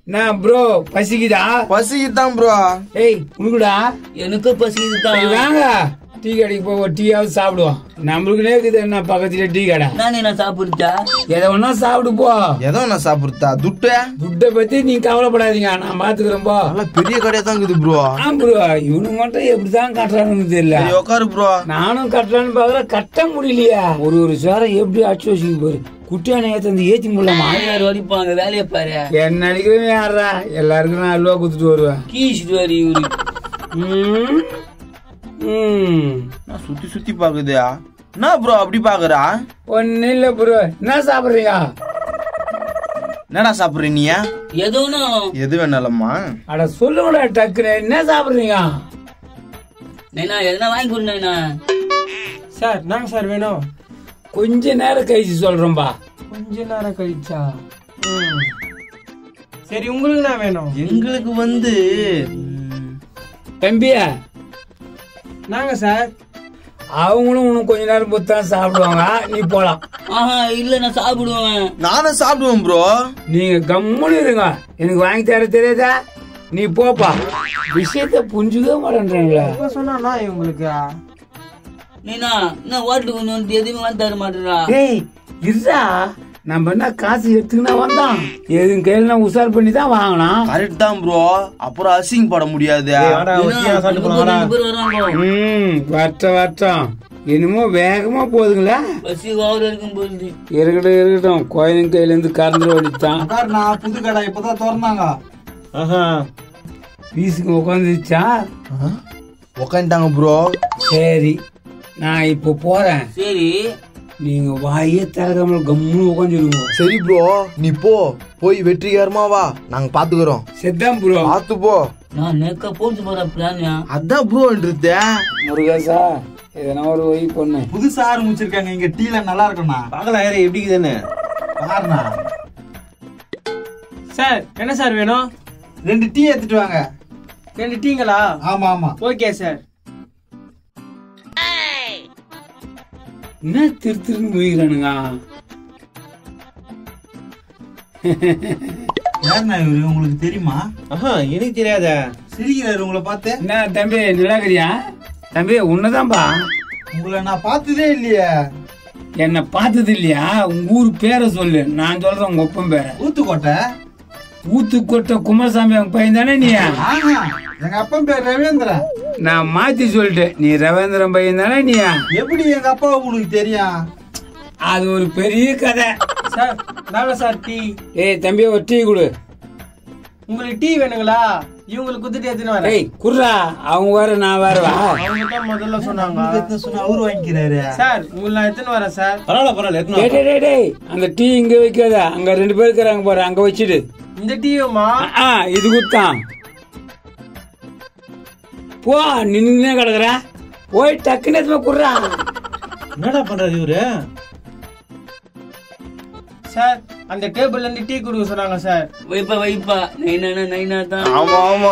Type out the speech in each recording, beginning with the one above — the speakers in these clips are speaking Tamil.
நான் ப்ரோ பசிக்குதா பசிக்குதான் ப்ரோ ஏய் உனக்குடா எனக்கு பசிக்குது சரி, தான் வாங்க டீ கடைக்கு போய் ஒரு டீயாவது சாப்பிடுவோம் நம்மளுக்கு நேக்குது என்ன பக்கத்துல டீ கடை நானே நான் சாப்பிடுச்சா எதை ஒன்னா சாப்பிடு போ எதோ நான் சாப்பிடுறதா துட்டு துட்டை பத்தி நீ கவலைப்படாதீங்க நான் பாத்துக்கிறேன் போ நல்லா பெரிய கடையா தான் இருக்குது ப்ரோ ஆ ப்ரோ இவனுக்கு மட்டும் எப்படிதான் கட்டுறானுன்னு தெரியல சரி உட்காரு ப்ரோ நானும் கட்டுறான்னு பாக்குறேன் கட்ட முடியலையா ஒரு ஒரு சேரம் எப்படி அடிச்சு வச்சுக்கு பாரு குட்டியான ஏத்த அந்த ஏத்தி முடியலாமா ஆயிரம் வடிப்பாங்க வேலையை பாரு என்ன அடிக்கிறவன் யாரா எல்லாருக்கும் நான் அல்வா குத்துட்டு வருவேன் கீசிட்டு வரி இவரு ம். ம். நான் சுத்தி சுத்தி பாக்குதா என்ன ப்ரோ அப்படி பாக்குறா ஒன்னும் இல்ல ப்ரோ என்ன சாப்பிடுறீங்க என்னடா சாப்பிடுற நீ எதோன்னு எது வேணாலம்மா அட சொல்லுங்கடா டக்குன்னு என்ன சாப்பிடுறீங்க நைனா எதனா வாங்கி கொடு நைனா சார் நாங்க சார் வேணும் கொஞ்ச நேரம் கழிச்சு சொல்றேன்பா கொஞ்ச நேரம் கழிச்சா ம். சரி உங்களுக்கு நான் வேணும் எங்களுக்கு வந்து தம்பியா நாங்க சார் அவங்களும் இன்னும் கொஞ்ச நேரம் பொறுத்து தான் சாப்பிடுவாங்க நீ போலாம் ஆஹா இல்ல நான் சாப்பிடுவேன் நானும் சாப்பிடுவேன் ப்ரோ நீங்க கம்முன்னு இருங்க எனக்கு வாங்கி தர தெரியாதா நீ போப்பா விஷயத்த புரிஞ்சுக்கவே மாட்டேன்றீங்களா இப்ப சொன்னா உங்களுக்கு நீனா என்ன ஹோட்டலுக்கு வந்து வந்து எதுவுமே வாங்கி தர மாட்டேறா டேய் இருடா நம்ம என்ன காசு எடுத்துக்கினா வந்தோம் எதுவும் கையில உசார் பண்ணி தான் வாங்கினோம் கரெக்ட் தான் ப்ரோ அப்புறம் அசிங் பட முடியாது வராங்க ம் வட்டம் வட்டம் என்னமோ வேகமா போகுதுங்களா பசி ஓவர் இருக்கும் போகுது இருக்கட்டும் இருக்கட்டும் கோயிலின் கையில இருந்து கறந்து ஓடித்தான் நான் புது கடை இப்பதான் திறந்தாங்க பீஸுக்கு உட்காந்துச்சா உக்காந்துட்டாங்க ப்ரோ சரி நான் இப்போ போறேன் சரி நீங்க வாயே திறக்காம கம்முன்னு உட்காந்துருங்க சரி ப்ரோ நீ போ போய் வெற்றிகரமா வா நாங்க பாத்துக்கிறோம் செத்தாம் ப்ரோ பாத்து போ நான் நெக்க போட்டு போற பிளான்யா அதான் ப்ரோன்றது முருகேசா எதனா ஒரு ஒய் பொண்ணு புதுசா ஆரம்பிச்சிருக்காங்க இங்க டீல நல்லா இருக்கும்ண்ணா பாக்கலாம் யாரு எப்படி இருக்குதுன்னு பாருண்ணா சார் என்ன சார் வேணும் ரெண்டு டீ எடுத்துட்டு வாங்க ரெண்டு டீங்களா ஆமா ஆமா ஓகே சார் என்ன திரு திருன்னு முழிக்கிறானுங்க யாருண்ணா இவரு உங்களுக்கு தெரியுமா ஆஹா எனக்கு தெரியாத சிரிக்கிறாரு உங்களை பார்த்து என்ன தம்பி நிலாகரியா தம்பி உன்னதான்பா உங்களை நான் பார்த்ததே இல்லையே என்ன பார்த்தது இல்லையா உங்க ஊர் பேரை சொல்லு நான் சொல்றேன் உங்க ஒப்பம் பேரை ஊத்துக்கோட்டை ஊத்துக்கோட்டை குமாரசாமி அவங்க பையன் தானே நீ ஆஹா எங்க அப்பன் பேர் ரவீந்திரன் நான் மாத்தி சொல்லிட்டேன் நீ ரவீந்திரன் பையன் தானே நீ எப்படி எங்க அப்பா உங்களுக்கு தெரியும் அது ஒரு பெரிய கதை சார் நாங்க சார் டீ ஏய் தம்பி ஒரு டீ கொடு உங்களுக்கு டீ வேணுங்களா இவங்களுக்கு குத்துட்டு எடுத்துன்னு வரேன் ஏய் குர்ரா அவங்க வேற நான் வேற வா அவங்க தான் முதல்ல சொன்னாங்க உங்களுக்கு எத்தனை சொன்னா அவரு வாங்கிக்கிறாரு சார் உங்களை நான் எடுத்துன்னு வரேன் சார் பரவாயில்ல பரவாயில்ல எத்தனை டேய், டேய், டேய், டேய், அந்த டீ இங்க வைக்காத அங்க ரெண்டு பேர் இருக்கிறாங்க பாரு அங்க வச்சிடு இந்த டீயுமா ஆ இது குத்தான் போ நின்னுனே கிடக்குற போய் டக்குன்னு எடுத்து போய் குர்ரா என்னடா பண்றாரு இவரு சார் அந்த டேபிள்ல இருந்து டீ கொடுக்க சொன்னாங்க சார் வைப்பா வைப்பா நைனா நைனா தான் ஆமா ஆமா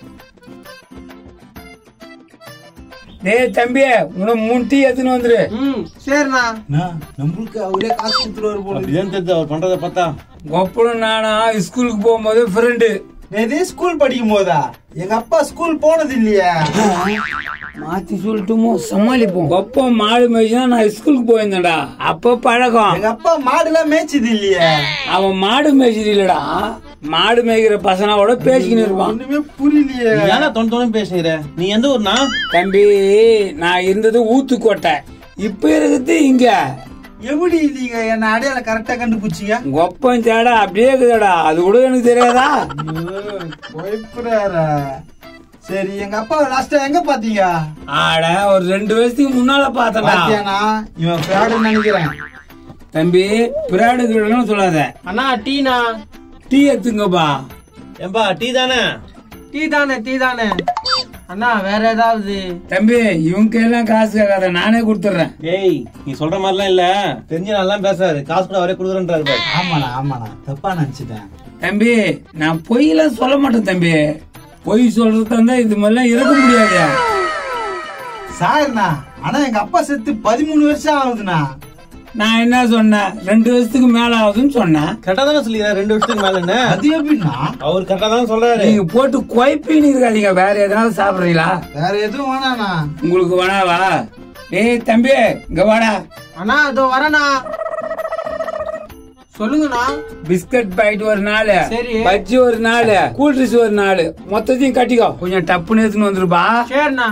டேய் தம்பி உன மூணு டீ எடுத்துன்னு வந்துரு ம் சரிண்ணா அண்ணா, நம்மளுக்கு அவரே காசு கொடுத்துருவாரு போல இருக்கு. அப்படிதான் தெரிஞ்சு அவர் பண்றத பார்த்தா ஒப்பனும் நானா ஸ்கூலுக்கு போகும்போது ஃப்ரெண்டு நேதே ஸ்கூல் படிக்கும் போதா எங்க அப்பா ஸ்கூல் போனது இல்லையே மாத்தி சொல்லட்டுமோ சமாளிப்போம் ஒப்பம் மாடு மேய்ச்சினா நான் ஸ்கூலுக்கு போயிருந்தேன்டா அப்ப பழக்கம் எங்க அப்பா மாடுலாம் மேய்ச்சது இல்லையே அவன் மாடு மேய்ச்சது இல்லடா மாடு மேய்க்கிற பசங்களோட பேசிக்கின்னு இருப்பான் ஒண்ணுமே புரியலையே நீ ஏன்னா தொண தொண பேசுகிற நீ எந்த ஊர்னா தம்பி நான் இருந்தது ஊத்துக்கோட்டை இப்ப இருக்குது இங்க எப்படி நீங்க என்ன அடையாளம் கரெக்டா கண்டுபிடிச்சீங்க ஒப்பம் சேடா அப்படியே இருக்குதாடா அது கூட எனக்கு தெரியாதா பயப்படுறாரா சரி எங்க அப்பா லாஸ்டா எங்க பாத்தீங்க ஆட ஒரு ரெண்டு வருஷத்துக்கு முன்னால பார்த்தடா பாத்தியானா இவன் ஃப்ராடுன்னு நினைக்கிறேன் தம்பி பிராடு கிடணும் சொல்லாத அண்ணா டீனா டீ எடுத்துங்கப்பா ஏம்பா டீ தானே டீ தானே டீ தானே அண்ணா வேற ஏதாவது தம்பி இவங்க எல்லாம் காசு கேட்காத நானே கொடுத்துட்றேன் ஏய் நீ சொல்ற மாதிரிலாம் இல்ல தெரிஞ்ச நல்லா பேசாரு காசு கூட அவரே கொடுக்குறேன்றாரு பாரு ஆமாண்ணா ஆமாண்ணா தப்பா நினைச்சிட்டேன் தம்பி நான் பொய்யெல்லாம் சொல்ல மாட்டேன் தம்பி பொய் சொல்றது தந்தா இது மாதிரிலாம் இருக்க முடியாது சார்ண்ணா ஆனா எங்க அப்பா செத்து பதிமூணு வருஷம் ஆகுதுண்ணா நான் என்ன சொன்னேன் ரெண்டு வருஷத்துக்கு மேல ஆகுதுன்னு சொன்னேன் கரெக்டா தானே சொல்லிக்கிறேன் ரெண்டு வருஷத்துக்கு மேலன்னு அது எப்படின்னா அவர் கரெக்டா தான் சொல்றாரு நீங்க போட்டு குழப்பின்னு இருக்காதீங்க வேற எதனால சாப்பிடுறீங்களா வேற எதுவும் வேணாண்ணா உங்களுக்கு வேணாவா டேய் தம்பி இங்க வாடா அண்ணா இதோ வரேண்ணா சொல்லுங்கண்ணா பிஸ்கட் பாக்கெட் ஒரு நாள் சரி. பஜ்ஜி ஒரு நாள் கூல் ட்ரிங்க்ஸ் ஒரு நாள் மொத்தத்தையும் கட்டிக்கோ கொஞ்சம் டப்புன்னு எடுத்துன்னு வந்துருப்பா சரிண்ணா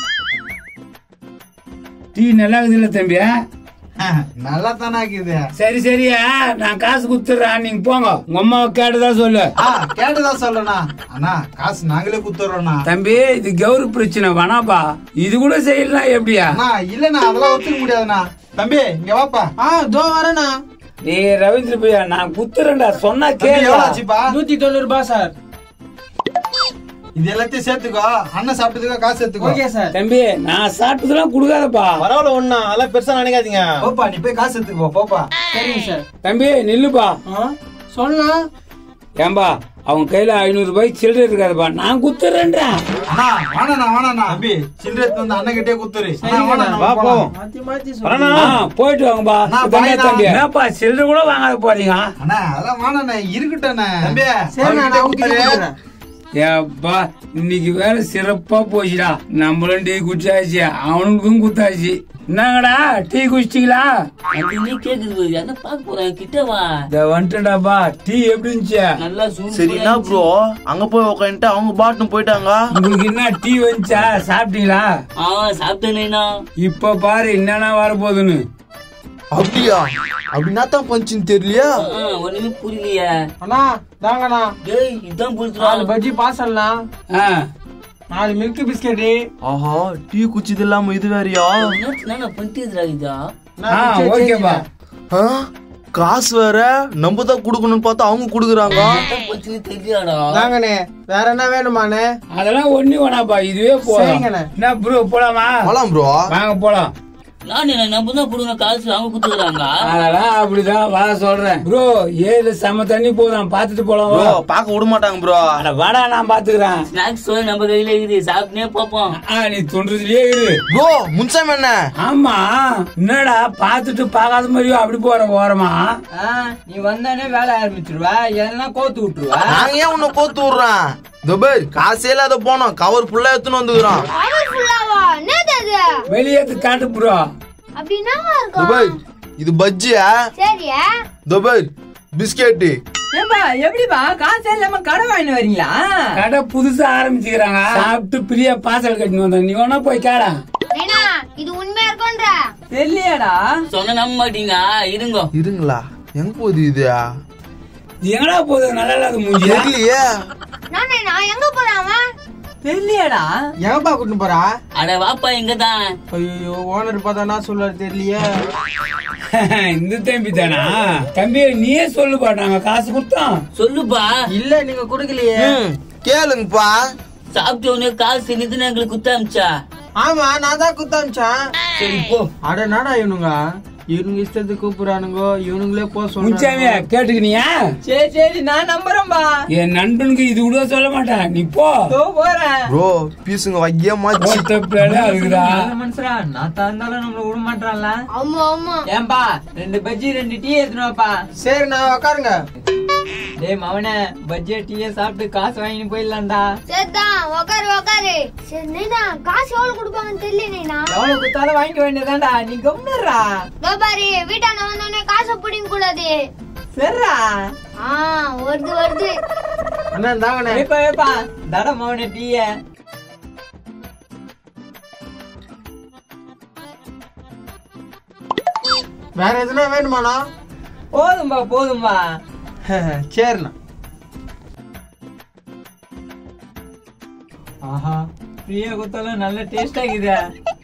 டீ நல்லா இருக்குது இல்ல தம்பி நல்லா தானே இருக்குது சரி சரியா நான் காசு குத்துறேன் நீங்க போங்க உங்க அம்மாவை கேட்டதா சொல்லு ஆ கேட்டுதான் சொல்லண்ணா அண்ணா காசு நாங்களே குத்துறோம்ண்ணா தம்பி இது கௌரவ பிரச்சனை வேணாப்பா இது கூட செய்யலாம் எப்படியா அண்ணா இல்லண்ணா அதெல்லாம் ஒத்துக்க முடியாதுண்ணா தம்பி இங்க வாப்பா ஆ இதோ வரேண்ணா நீ ரவீந்திர பையா நான் குத்துறேன்டா சொன்னா தம்பி கேளு எவ்வளவு ஆச்சுப்பா நூத்தி தொண்ணூறு ரூபாய் சார் இது எல்லாத்தையும் சேர்த்துக்கோ அண்ணன் சாப்பிட்டதுக்கோ காசு எடுத்துக்கோ ஓகே சார் தம்பி நான் சாப்பிட்டதெல்லாம் கொடுக்காதப்பா பரவாயில்ல ஒண்ணா அதெல்லாம் பெருசா நினைக்காதீங்க போப்பா நீ போய் காசு எடுத்துக்கோ போப்பா சரிங்க சார் தம்பி நில்லுப்பா ஆ சொல்லலாம் ஏம்பா அவன் கையில ஐநூறு ரூபாய் சில்லறை இருக்காதுப்பா நான் குத்துறேன்றா அண்ணா வேணாண்ணா வேணாண்ணா தம்பி சில்லறை எடுத்து வந்து அண்ணன் கிட்டே குத்துரு அண்ணா, சரிங்கண்ணா. வேணாண்ணா, வா போலாம். போவோம் மாத்தி மாத்தி வரேண்ணா. சொல்லுங்க ஆ, போயிட்டு வாங்கப்பா அண்ணா, தம்பி, பாய்ண்ணா. தம்பி என்னப்பா சில்லறை கூட வாங்காத போறீங்க அண்ணா அதெல்லாம் வேணாண்ணே இருக்கட்டும்ண்ணே தம்பி சரிண்ணா அவர்கிட்ட நான் ஊத்தி குத்துரு. கொடுக்குறேன். ஏப்பா இன்னைக்கு வேலை சிறப்பா போச்சுடா நம்மளும் டீ குடிச்சாச்சு அவனுக்கும் குத்தாச்சு என்னங்கடா டீ குடிச்சிட்டீங்களா அது நீ கேக்குது பாரு. என்ன பார்க்க போறேன் கிட்ட வா இந்த வந்துட்டேன்டாப்பா டீ எப்படி இருந்துச்சு நல்லா சூப்பரா சரி என்ன இருந்துச்சு. ப்ரோ அங்க போய் உட்காந்துட்டு அவங்க பாட்டும் போயிட்டாங்க உங்களுக்கு என்ன டீ வந்துச்சா சாப்பிட்டீங்களா ஆ சாப்பிட்டேனேண்ணா இப்ப பாரு என்னென்ன வரப்போகுதுன்னு அப்படியா அப்படின்னா தான் பஞ்சுன்னு தெரியலையா ஆ, ஒண்ணுமே புரியலையே அண்ணா தாங்கண்ணா டேய் இதான் புரிஞ்சுடா நாலு பஜ்ஜி பார்சல்ண்ணா ஆ, நாலு மில்க் பிஸ்கெட்டு ஆஹா டீ குச்சிது இல்லாம இது வேறயா என்ன பண்ணிட்டு இதா ஆ, ஓகேப்பா ஆ, காசு வேற நம்ம தான் குடுக்கணும்னு பார்த்தா அவங்க குடுக்குறாங்க பச்சு தெரியாடா தாங்கண்ணே வேற என்ன வேணுமாண்ணே அதெல்லாம் ஒண்ணு வேணாப்பா இதுவே போதும் சரிங்கண்ணே. என்ன ப்ரோ போலாமா போலாம் ப்ரோ வாங்க போலாம் நான் என்ன நம்ம தான் கொடுங்க காசு அவங்க குத்துக்கிறாங்க அதெல்லாம் அப்படிதான் வா சொல்றேன் ப்ரோ ஏழு செம தண்ணி போதும் பாத்துட்டு போலாம் ப்ரோ வா. பார்க்க விட மாட்டாங்க ப்ரோ அட வாடா நான் பாத்துக்கிறேன் ஸ்நாக்ஸ் நம்ம கையில இருக்குது சாப்பிட்டுனே பார்ப்போம் ஆ நீ தொண்டுறதுலயே இரு ப்ரோ முன்சாமி என்ன ஆமா என்னடா பாத்துட்டு பார்க்காத மாதிரியும் அப்படி போற ஓரமா நீ வந்தானே வேலை ஆரம்பிச்சிருவ எல்லாம் கோத்து விட்டுருவ நாங்க ஏன் உன்னை கோத்து விடுறேன் துபர் காசே இல்லாத போனோம் கவர் ஃபுல்லா எடுத்துன்னு வந்துக்கிறோம் பவர் ஃபுல்லாவா என்னது அது வெளியேத்து காட்டு ப்ரோ அப்படி என்னவா இருக்கும் துபர் இது பஜ்ஜியா சரியா துபர் பிஸ்கெட்டு ஏம்பா எப்படிப்பா காசு இல்லாம கடை வாங்கிட்டு வரீங்களா கடை புதுசா ஆரம்பிச்சுக்கிறாங்க சாப்பிட்டு பிரியா பாசல் கட்டின்னு வந்தேன் நீ வேணா போய் கேடா ஏன்னா இது உண்மையா இருக்கும்ன்ற தெரியலையாடா சொன்ன நம்ப மாட்டீங்க இருங்க இருங்களா எங்க போகுது இது இது எங்கடா போகுது நல்லா இல்லாத மூஞ்சி தெரியலையே நானே நான் எங்க போறேன் அவன் தெரியலையாடா எங்கப்பா கூட்டு போறா அட வாப்பா இங்க தான் ஐயோ ஓனர் பார்த்தா சொல்லுவாரு தெரியலையே இந்த தம்பி தானா தம்பி நீயே சொல்லுப்பா நாங்க காசு கொடுத்தோம் சொல்லுப்பா இல்ல நீங்க குடுக்கலையே ம், கேளுங்கப்பா சாப்பிட்ட உடனே காசு நிதினு எங்களுக்கு குத்த அமிச்சா ஆமா நான் தான் குத்தாமிச்சேன் சரி போ அட நாடா இவனுங்க இவனுங்க இஷ்டத்துக்கு கூப்பிடுறானுங்கோ இவனுங்களே போ முன்சாமியா சொல்றாங்க கேட்டுக்கினியா சரி சரி நான் நம்புறேன்பா என் நண்பனுக்கு இது கூட சொல்ல மாட்டான் நீ போ தோ போறேன் ப்ரோ பீஸுங்க வைய மாச்சு ஒருத்த பிள்ளை அதுக்குதா நல்ல மனுஷரா நான் இருந்தாலும் நம்மள விட மாட்டான்ல ஆமா ஆமா ஏன்பா ரெண்டு பஜ்ஜி ரெண்டு டீ எடுத்துன்னு வாப்பா சரி நான் உட்காருங்க டேய் மவனே பஜ்ஜி டீயை சாப்பிட்டு காசு வாங்கிட்டு போயிடலாம்டா சரிதான் உக்காரு உக்காரு சரி நைனா காசு எவ்வளவு கொடுப்பாங்கன்னு தெரியல நைனா எவ்வளவு குத்தாலும் வாங்கிக்க வேண்டியதான்டா நீ கம்னுறா பாரு வீட்டாண்ட வந்தோடனே காசை பிடிங்க கூடாது சரிடா ஆ வருது வருது அண்ணா தாங்கண்ணே வேப்பா வேப்பா தட மவனே டீய வேற எதுனா வேணுமாண்ணா போதும்பா போதும்பா சரிண்ணா ஆஹா ஃப்ரீயா கொடுத்தாலும் நல்ல டேஸ்டா இருக்குதே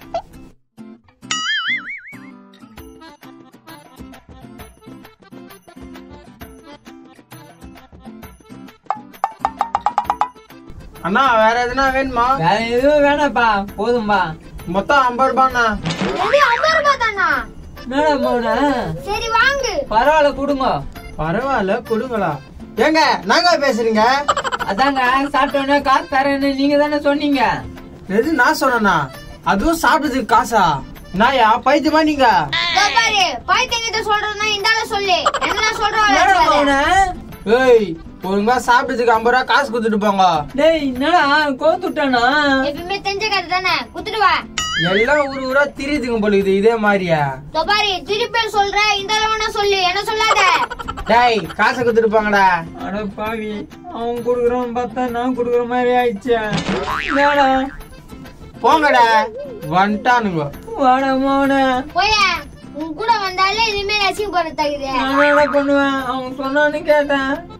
அண்ணா வேற எதுனா வேணுமா வேற எதுவும் வேணாப்பா போதும்பா மொத்தம் ஐம்பது ரூபாண்ணா எது ஐம்பது ரூபாய் தானா மேடம் போன சரி வாங்கு பரவாயில்ல கொடுங்க பரவாயில்ல கொடுங்களா ஏங்க நாங்க பேசுறீங்க அதாங்க சாப்பிட்டோன்னே காசு தரேன்னு நீங்க தானே சொன்னீங்க எது நான் சொன்னா அதுவும் சாப்பிட்டதுக்கு காசா நாயா பைத்தியமா நீங்க இதோ பாரு பைத்தியங்க கிட்ட சொல்றதுன்னா இந்தால சொல்லு என்ன என்னடா சொல்றேன் மவனே? ஏய் ஒழுங்கா சாப்பிட்டதுக்கு ஐம்பது ரூபா காசு கொடுத்துட்டு போங்க டேய் என்னடா கோத்துட்டானா எப்பயுமே தெரிஞ்ச கதை தானே குத்துட்டு வா எல்லாம் ஊர் ஊரா திரியுதுங்க போல இது இதே மாதிரியா தொபாரி திருப்பி சொல்ற இந்த வேணா சொல்லு என்ன சொல்லாத டேய் காசை கொடுத்துட்டு போங்கடா அட பாவி அவன் குடுக்குறான் பார்த்தா நான் குடுக்குற மாதிரி ஆயிடுச்சு என்னடா போங்கடா வந்துட்டானுங்க வாடா மோன போய உன் கூட வந்தாலே இனிமேல் அசிங்க போற தகுதி நான் என்ன பண்ணுவேன் அவன் சொன்னான்னு கேட்டேன்